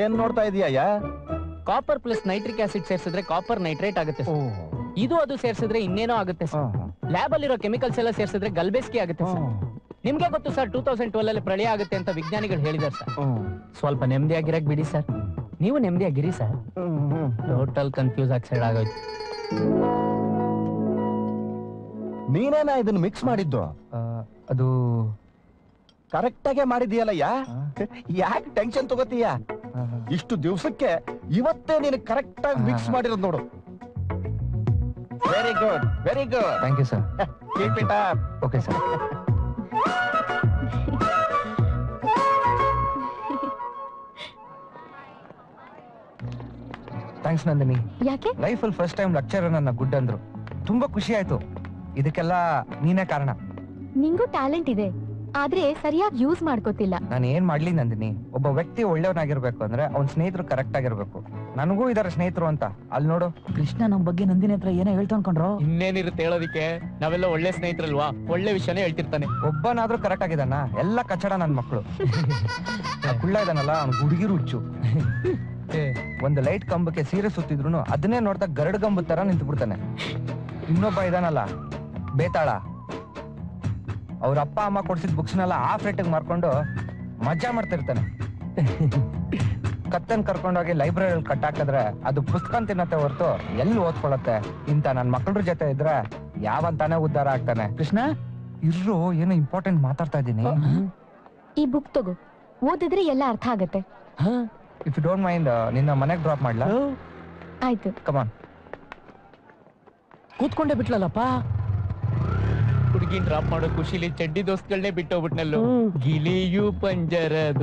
ಏನ್ ನೋಡ್ತಾ ಇದೀಯಯ್ಯ ಕಾಪರ್ ಪ್ಲಸ್ ನೈಟ್ರಿಕ್ ಆಸಿಡ್ ಸೇರಿಸಿದ್ರೆ ಕಾಪರ್ ನೈಟ್ರೇಟ್ ಆಗುತ್ತೆ ಸರ್ ಇದು ಅದು ಸೇರಿಸಿದ್ರೆ ಇನ್ನೇನೋ ಆಗುತ್ತೆ ಸರ್ ಲ್ಯಾಬ್ ಅಲ್ಲಿರೋ ಕೆಮಿಕಲ್ಸ್ ಎಲ್ಲ ಸೇರಿಸಿದ್ರೆ ಗಲ್ಬೇಸ್ಕಿ ಆಗುತ್ತೆ ಸರ್ ನಿಮ್ಗೆ ಗೊತ್ತು ಸರ್ ಟೂ ತೌಸಂಡ್ ಟ್ವೆಲ್ ಅಲ್ಲಿ ಪ್ರಳಯ ಆಗುತ್ತೆ ಅಂತ ವಿಜ್ಞಾನಿಗಳು ಹೇಳಿದಾರೆ ಸರ್ ಸ್ವಲ್ಪ ನೆಮ್ಮದಿಯಾಗಿರಕ್ ಬಿಡಿ ಸರ್ ನೀವು ನೆಮ್ಮದಿಯಾಗಿರಿ ಸರ್ ಟೋಟಲ್ ಕನ್ಫ್ಯೂಸ್ ಆಗಿ ಸೈಡ್ ಆಗೋಯ್ತು ನೀನೇನ ಇದನ್ನ ಮಿಕ್ಸ್ ಮಾಡಿದ್ದು ಅದು ಕರೆಕ್ಟ್ ಆಗೇ ಮಾಡಿದೀಯಲ್ಲಯ್ಯ ಯಾಕೆ ಟೆನ್ಷನ್ ತಗೋತೀಯ ಇಷ್ಟು ದಿವ್ಸಕ್ಕೆ ಇವತ್ತೇ ನೀನು ಕರೆಕ್ಟ್ ಆಗಿ ಮಿಕ್ಸ್ ಮಾಡಿರೋದು ನೋಡು very good very good thank you sir keep it up okay sir thanks Nandini ಯಾಕೆ ಲೈಫಲ್ಲಿ ಫಸ್ಟ್ ಟೈಮ್ ಲೆಕ್ಚರ್ ನನ್ನ ಗುಡ್ ಅಂದ್ರು ತುಂಬಾ ಖುಷಿ ಆಯ್ತು ಇದಕ್ಕೆಲ್ಲ ನೀನೇ ಕಾರಣ ನಿಂಗೂ ಟ್ಯಾಲೆಂಟ್ ಇದೆ ಆದ್ರೆ ಸರಿಯಾಗಿ ಯೂಸ್ ಮಾಡ್ಕೋತಿಲ್ಲ ನಾನು ಏನ್ ಮಾಡ್ಲಿ ನಂದಿನಿ ಒಬ್ಬ ವ್ಯಕ್ತಿ ಒಳ್ಳೆಯವನಾಗಿರ್ಬೇಕು ಅಂದ್ರೆ ಅವ್ನ ಸ್ನೇಹಿತರು ಕರೆಕ್ಟ್ ಆಗಿರ್ಬೇಕು ನನಗೂ ಇದಾರೆ ಸ್ನೇಹಿತರು ಅಂತ ಅಲ್ಲಿ ನೋಡು ಕೃಷ್ಣ ನಮ್ ಬಗ್ಗೆ ನಂದಿನಿ ಹತ್ರ ಏನೋ ಹೇಳ್ತಾ ಅನ್ಕೊಂಡ್ರು ಇನ್ನೇನಿರುತ್ತೆ ಹೇಳೋದಿಕ್ಕೆ ನಾವೆಲ್ಲ ಒಳ್ಳೆ ಸ್ನೇಹಿತರಲ್ವಾ ಒಳ್ಳೆ ವಿಷಯನೇ ಹೇಳ್ತಿರ್ತಾನೆ ಒಬ್ಬನಾದ್ರೂ ಕರೆಕ್ಟ್ ಆಗಿದಾನ ಎಲ್ಲ ಕಚ್ಚಡ ನನ್ ಮಕ್ಕಳು ಕುಳ್ಳ ಇದಾನಲ್ಲ ಅವ್ನ ಹುಡುಗಿರು ಹುಚ್ಚು ಒಂದು ಲೈಟ್ ಕಂಬಕ್ಕೆ ಸೀರೆ ಸುತ್ತಿದ್ರು ಅದನ್ನೇ ನೋಡ್ತಾ ಗರಡ್ ಕಂಬದ ತರ ನಿಂತು ಬಿಡ್ತಾನೆ ಇನ್ನೊಬ್ಬ ಇದಾನಲ್ಲ ಬೇತಾಳ ಅವ್ರ ಅಪ್ಪ ಅಮ್ಮ ಕೊಡ್ಸಿದ ಬುಕ್ಸ್ನೆಲ್ಲ ಆಫ್ ರೇಟಿಗೆ ಮಾರ್ಕೊಂಡು ಮಜಾ ಮಾಡ್ತಿರ್ತಾನೆ ಕತ್ತನ್ ಕರ್ಕೊಂಡೋಗಿ ಲೈಬ್ರರಿಯಲ್ಲಿ ಕಟ್ಟಾಕಿದ್ರೆ ಅದು ಪುಸ್ತಕ ತಿನ್ನತ್ತೆ ಹೊರತು ಎಲ್ಲಿ ಓದ್ಕೊಳತ್ತೆ ಇಂತ ನನ್ ಮಕ್ಕಳ ಜೊತೆ ಇದ್ರೆ ಯಾವಂತಾನೆ ಉದ್ಧಾರ ಆಗ್ತಾನೆ ಕೃಷ್ಣ ಇರ್ರು ಏನೋ ಇಂಪಾರ್ಟೆಂಟ್ ಮಾತಾಡ್ತಾ ಇದ್ದೀನಿ ಈ ಬುಕ್ ತಗೋ ಓದಿದ್ರೆ ಎಲ್ಲ ಅರ್ಥ ಆಗತ್ತೆ ಇಫ್ ಯು ಡೋಂಟ್ ಮೈಂಡ್ ನಿನ್ನ ಮನೆಗೆ ಡ್ರಾಪ್ ಮಾಡ್ಲಾ ಆಯ್ತು ಕಮಾನ್ ಕೂತ್ಕೊಂಡೇ ಬಿಟ್ಲಲ್ಲಪ್ಪ ಹುಡುಗಿನ್ ಡ್ರಾಪ್ ಮಾಡೋ ಖುಷಿಲಿ ಚಡ್ಡಿ ದೋಸ್ತ್ಗಳನ್ನೇ ಬಿಟ್ಟೋಗ್ಬಿಟ್ನಲ್ಲೋ ಗಿಲಿಯು ಪಂಜರದು